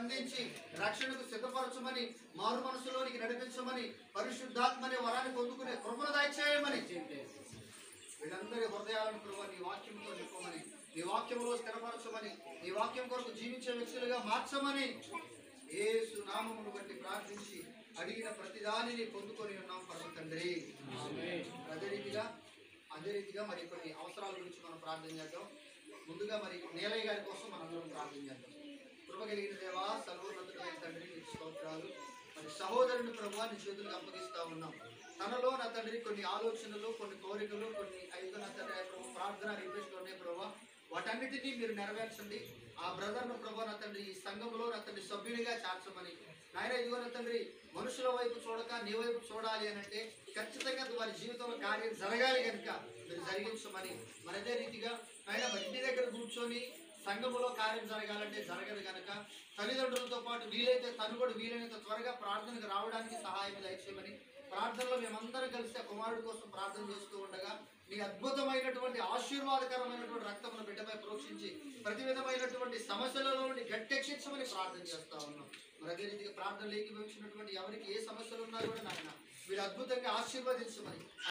స్పందించి రక్షణకు సిద్ధపరచమని మారు మనసులోనికి నడిపించమని పరిశుద్ధాత్మని వరాన్ని పొందుకునే కృపను దయచేయమని వీళ్ళందరి హృదయాలను ప్రభు నీ వాక్యంతో నింపమని నీ వాక్యంలో స్థిరపరచమని నీ వాక్యం కొరకు జీవించే వ్యక్తులుగా మార్చమని ఏసు నామమును బట్టి ప్రార్థించి అడిగిన ప్రతిదానిని పొందుకొని ఉన్నాం పరమ తండ్రి అదే రీతిగా అదే రీతిగా మరి కొన్ని అవసరాల గురించి మనం ప్రార్థన చేద్దాం ముందుగా మరి నీలయ్య గారి కోసం మనందరం ప్రార్థన చేద్దాం కృప కలిగిన దేవా సర్వోన్నతుడైన తండ్రి నీకు స్తోత్రాలు మరి సహోదరుని ప్రభు నీ చేతులకు అప్పగిస్తా ఉన్నాం తనలో నా తండ్రి కొన్ని ఆలోచనలు కొన్ని కోరికలు కొన్ని ఐదు నా తండ్రి ఆ ప్రభు ప్రార్థన రిక్వెస్ట్లు ఉన్నాయి ప్రభు వాటన్నిటినీ మీరు నెరవేర్చండి ఆ బ్రదర్ను ప్రభు నా తండ్రి ఈ సంఘంలో నా తండ్రి సభ్యునిగా చేర్చమని నాయన ఇదిగో నా తండ్రి మనుషుల వైపు చూడక నీ వైపు చూడాలి అని అంటే ఖచ్చితంగా వారి జీవితంలో కార్యం జరగాలి కనుక మీరు జరిగించమని మరి అదే రీతిగా ఆయన మరి ఇంటి దగ్గర కూర్చొని సంఘములో కార్యం జరగాలంటే జరగదు కనుక తల్లిదండ్రులతో పాటు వీలైతే తను కూడా వీలైనంత త్వరగా ప్రార్థనకు రావడానికి సహాయం దయచేయమని ప్రార్థనలో మేమందరం కలిసి ఆ కుమారుడి కోసం ప్రార్థన చేస్తూ ఉండగా నీ అద్భుతమైనటువంటి ఆశీర్వాదకరమైనటువంటి రక్తమును బిడ్డపై ప్రోక్షించి ప్రతి విధమైనటువంటి సమస్యలలో నుండి గట్టెక్షించమని ప్రార్థన చేస్తా ఉన్నాం మరి అదే రీతిగా ప్రార్థనలు ఏకీభవించినటువంటి ఎవరికి ఏ సమస్యలు ఉన్నా కూడా నాయన మీరు అద్భుతంగా ఆశీర్వదించమని